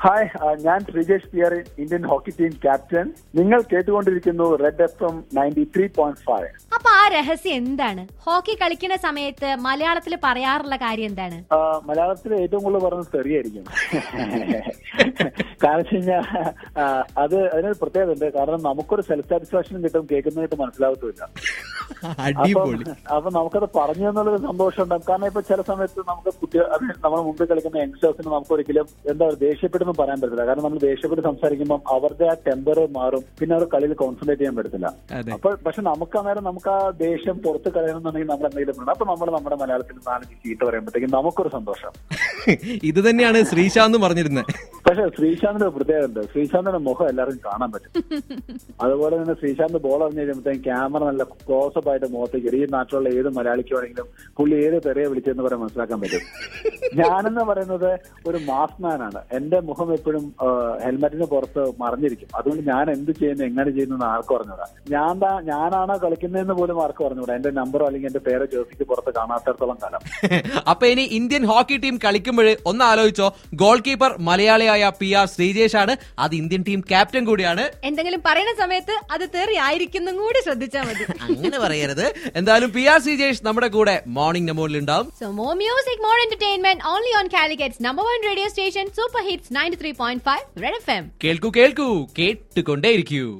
Hi ആ, ഞാൻ Sreejesh P R Indian hockey team captain നിങ്ങൾ കേട്ടുകൊണ്ടിരിക്കുന്നു red F M ninety three point five അപ്പൊ ആ രഹസ്യം എന്താണ് ഹോക്കി കളിക്കുന്ന സമയത്ത് മലയാളത്തിൽ പറയാറുള്ള കാര്യം എന്താണ് മലയാളത്തിൽ ഏറ്റവും കൂടുതൽ പറയുന്നത് തെറിയായിരിക്കും കാരണം വെച്ച് കഴിഞ്ഞാൽ അത് അതിനൊരു പ്രത്യേകത ഉണ്ട് കാരണം നമുക്കൊരു സെൽഫ് സാറ്റിസ്ഫാക്ഷൻ കിട്ടും കേൾക്കുന്നതായിട്ട് മനസ്സിലാവത്തുമില്ല അപ്പം അടിപൊളി അപ്പൊ നമുക്കത് പറഞ്ഞു എന്നുള്ളൊരു സന്തോഷം ഉണ്ടാകും കാരണം ഇപ്പൊ ചില സമയത്ത് നമുക്ക് കുട്ടികൾ അത് നമ്മുടെ മുമ്പിൽ കളിക്കുന്ന യങ്സ്റ്റേഴ്സിന് നമുക്ക് ഒരിക്കലും എന്താ പറയുക ദേഷ്യപ്പെട്ടെന്ന് പറയാൻ പറ്റില്ല കാരണം നമ്മൾ ദേഷ്യപ്പെട്ട് സംസാരിക്കുമ്പോൾ അവരുടെ ആ ടെമ്പർ മാറും പിന്നെ അവർ കളിയിൽ കോൺസെൻട്രേറ്റ് ചെയ്യാൻ പറ്റത്തില്ല അതെ അപ്പൊ പക്ഷെ നമുക്ക് അന്നേരം നമുക്ക് ആ ദേഷ്യം പുറത്ത് കളയണമെന്നുണ്ടെങ്കിൽ നമ്മൾ എന്തെങ്കിലും പറയണം അപ്പൊ നമ്മൾ നമ്മുടെ മലയാളത്തിൽ നാലഞ്ച് ചീത്ത പറയുമ്പോഴത്തേക്കും നമുക്കൊരു സന്തോഷം ഇത് തന്നെയാണ് ശ്രീശാന്ത് പറഞ്ഞിരുന്നത് പക്ഷെ ശ്രീശാന്തിന്റെ ഒരു പ്രത്യേകത ഉണ്ട് ശ്രീശാന്തിന്റെ മുഖം എല്ലാവർക്കും കാണാൻ പറ്റും അതുപോലെ തന്നെ ശ്രീശാന്ത് ബോൾ അറിഞ്ഞു കഴിയുമ്പോഴത്തേക്കും ക്യാമറ നല്ല ക്ലോസപ്പ് ആയിട്ട് മുഖത്തേക്ക് ഈ നാട്ടിലുള്ള ഏത് മലയാളിക്ക് വേണമെങ്കിലും പുള്ളി ഏത് തെറിയെ വിളിച്ചെന്ന് പറയാൻ മനസ്സിലാക്കാൻ പറ്റും ഞാനെന്ന് പറയുന്നത് ഒരു മാസ് മാൻ ആണ് എന്റെ മുഖം എപ്പോഴും ഹെൽമെറ്റിന് പുറത്ത് മറിഞ്ഞിരിക്കും അതുകൊണ്ട് ഞാൻ എന്ത് ചെയ്യുന്നു എങ്ങനെ ചെയ്യുന്നു എന്ന് ആർക്കും പറഞ്ഞൂടാ ഞാൻ താ ഞാനാണോ കളിക്കുന്നതെന്ന് പോലും ആർക്കും പറഞ്ഞൂടാ എന്റെ നമ്പറോ അല്ലെങ്കിൽ എന്റെ പേരോ ജേഴ്സിക്ക് പുറത്ത് കാണാത്തടത്തോളം കാലം അപ്പൊ ഇനി ഇന്ത്യൻ ഹോക്കി ടീം കളിക്കുമ്പോൾ ഒന്ന് ആലോചിച്ചോ ഗോൾ കീപ്പർ മലയാളിയായ പി ആർ ശ്രീജേഷ് ആണ് അത് ഇന്ത്യൻ ടീം ക്യാപ്റ്റൻ കൂടിയാണ് എന്തെങ്കിലും പറയുന്ന സമയത്ത് അത് തെറി ആയിരിക്കും കൂടി ശ്രദ്ധിച്ചാൽ മതി അങ്ങനെ പറയരുത് എന്തായാലും പി ആർ ശ്രീജേഷ് നമ്മുടെ കൂടെ മോർണിംഗ് നമോണിൽ ഉണ്ടാവും So more music, more entertainment only on Calicutt's number one radio station Super Hits 93.5 Red FM. കേൾക്കൂ കേൾക്കൂ കേട്ടുകൊണ്ടേയിരിക്കൂ